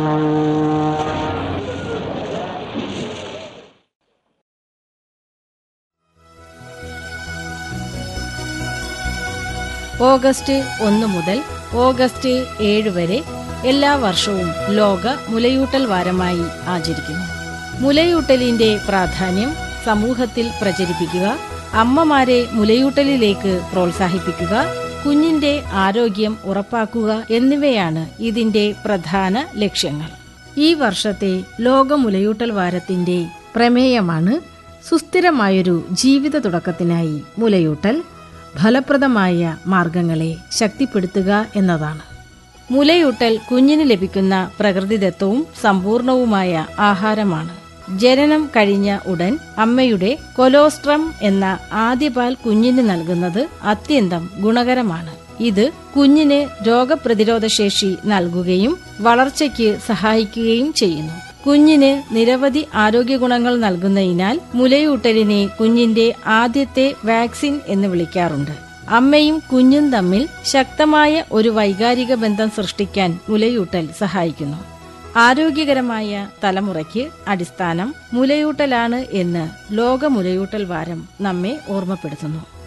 August ഒന്ന് മുതൽ August ഏഴ് വരെ എല്ലാ വർഷവും ലോക മുലയൂട്ടൽ വാരമായി ആചരിക്കുന്നു മുലയൂട്ടലിന്റെ പ്രാധാന്യം സമൂഹത്തിൽ പ്രചരിപ്പിക്കുക അമ്മമാരെ മുലയൂട്ടലിലേക്ക് പ്രോത്സാഹിപ്പിക്കുക കുഞ്ഞിന്റെ ആരോഗ്യം ഉറപ്പാക്കുക എന്നിവയാണ് ഇതിന്റെ പ്രധാന ലക്ഷ്യങ്ങൾ ഈ വർഷത്തെ ലോക മുലയൂട്ടൽ വാരത്തിന്റെ പ്രമേയമാണ് സുസ്ഥിരമായൊരു ജീവിത തുടക്കത്തിനായി മുലയൂട്ടൽ ഫലപ്രദമായ മാർഗങ്ങളെ ശക്തിപ്പെടുത്തുക എന്നതാണ് മുലയൂട്ടൽ കുഞ്ഞിന് ലഭിക്കുന്ന പ്രകൃതിദത്തവും സമ്പൂർണവുമായ ആഹാരമാണ് ജനനം കഴിഞ്ഞ ഉടൻ അമ്മയുടെ കൊലോസ്ട്രം എന്ന ആദ്യപാൽ കുഞ്ഞിന് നൽകുന്നത് അത്യന്തം ഗുണകരമാണ് ഇത് കുഞ്ഞിന് രോഗപ്രതിരോധ ശേഷി നൽകുകയും വളർച്ചയ്ക്ക് സഹായിക്കുകയും ചെയ്യുന്നു കുഞ്ഞിന് നിരവധി ആരോഗ്യ ഗുണങ്ങൾ നൽകുന്നതിനാൽ മുലയൂട്ടലിനെ കുഞ്ഞിന്റെ ആദ്യത്തെ വാക്സിൻ എന്ന് വിളിക്കാറുണ്ട് അമ്മയും കുഞ്ഞും തമ്മിൽ ശക്തമായ ഒരു വൈകാരിക ബന്ധം സൃഷ്ടിക്കാൻ മുലയൂട്ടൽ സഹായിക്കുന്നു ആരോഗ്യകരമായ തലമുറയ്ക്ക് അടിസ്ഥാനം മുലയൂട്ടലാണ് എന്ന് ലോക മുലയൂട്ടൽ വാരം നമ്മെ ഓർമ്മപ്പെടുത്തുന്നു